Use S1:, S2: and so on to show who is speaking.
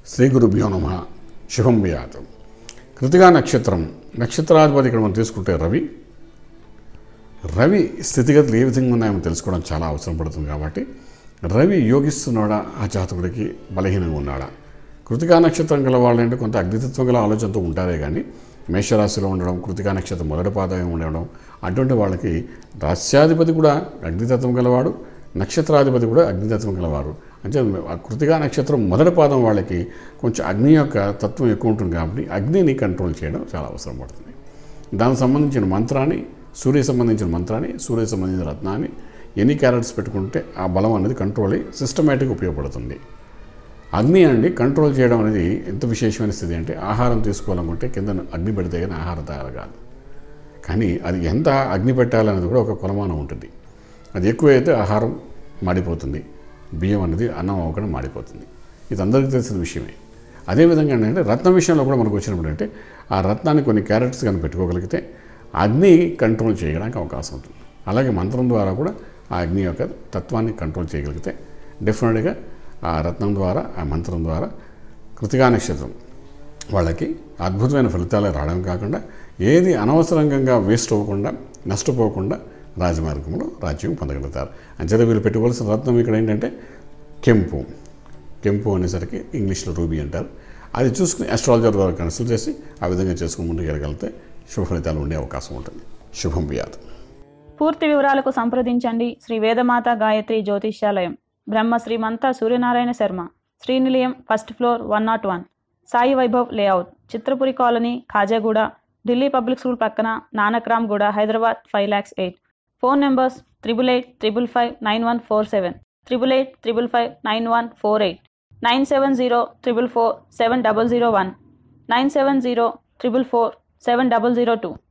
S1: శ్రీ గురుభ్యో నమ శుభం వ్యాతం కృతిగా నక్షత్రం నక్షత్రాధిపతి ఇక్కడ మనం తీసుకుంటే రవి రవి స్థితిగతులు ఏ విధంగా ఉన్నాయో తెలుసుకోవడం చాలా అవసరం పడుతుంది కాబట్టి రవి యోగిస్తున్నాడా ఆ జాతకుడికి బలహీనంగా ఉన్నాడా కృతికా నక్షత్రం గల వాళ్ళంటే కొంత అగ్నితత్వం గల ఆలోచనతో ఉంటారే కానీ మేషరాశిలో ఉండడం కృతికా నక్షత్రం మొదటి పాదం ఉండడం అటువంటి వాళ్ళకి రాస్యాధిపతి కూడా అగ్నితత్వం గలవాడు నక్షత్రాధిపతి కూడా అగ్నితత్వం గలవారు అంటే ఆ కృతిగా నక్షత్రం మొదటి పాదం వాళ్ళకి కొంచెం అగ్ని యొక్క తత్వం ఎక్కువ ఉంటుంది కాబట్టి అగ్నిని కంట్రోల్ చేయడం చాలా అవసరం పడుతుంది దానికి సంబంధించిన మంత్రాన్ని సూర్య సంబంధించిన మంత్రాన్ని సూర్య సంబంధించిన రత్నాన్ని ఎన్ని క్యారెట్స్ పెట్టుకుంటే ఆ బలం అనేది కంట్రోల్ అయ్యి సిస్టమేటిక్ ఉపయోగపడుతుంది అగ్ని అండి కంట్రోల్ చేయడం అనేది ఎంత విశేషమైన స్థితి అంటే ఆహారం తీసుకోవాలనుకుంటే కింద అగ్ని పెడితే కానీ ఆహారం తయారు కాదు కానీ అది ఎంత అగ్ని పెట్టాలనేది కూడా ఒక కొలమానం ఉంటుంది అది ఎక్కువైతే ఆహారం మాడిపోతుంది బియ్యం అనేది అన్నం అవ్వకుండా మాడిపోతుంది ఇది అందరికీ తెలిసిన విషయమే అదేవిధంగా ఏంటంటే రత్నం విషయంలో కూడా మనకు వచ్చినప్పుడు అంటే ఆ రత్నాన్ని కొన్ని క్యారెట్స్ కానీ పెట్టుకోగలిగితే అగ్ని కంట్రోల్ చేయడానికి అవకాశం ఉంటుంది అలాగే మంత్రం ద్వారా కూడా ఆ అగ్ని యొక్క తత్వాన్ని కంట్రోల్ చేయగలిగితే డెఫినెట్గా ఆ రత్నం ద్వారా ఆ మంత్రం ద్వారా కృతికా నక్షత్రం వాళ్ళకి అద్భుతమైన ఫలితాలు రావడం కాకుండా ఏది అనవసరంగా వేస్ట్ అవ్వకుండా నష్టపోకుండా రాజమార్గంలో రాజ్యం పొందగలుగుతారు అంచేత వీళ్ళు పెట్టుకోవాల్సిన రత్నం ఇక్కడ ఏంటంటే కెంపు కెంపు అనేసరికి ఇంగ్లీష్లో రూబీ అంటారు అది చూసుకుని అస్ట్రాలజర్ ద్వారా కన్సల్ట్ చేసి ఆ విధంగా చేసుకుని ముందుకు వెళ్ళగలిగితే శుభ ఫలితాలు ఉండే అవకాశం ఉంటుంది శుభం వ్యాధి
S2: పూర్తి వివరాలకు సంప్రదించండి Shri Vedamata Gayatri Jyotishyalayam Brahma Shrimanta Suryanarayana Sharma Srinilayam first floor one not one Sai Vaibhav layout Chitrapuri colony Khajaguda Delhi public school పక్కన Nanakramguda Hyderabad five lakhs eight phone numbers triple eight triple five nine one four seven triple eight triple five nine one four eight nine seven zero triple four seven double zero one nine seven zero triple four seven double zero two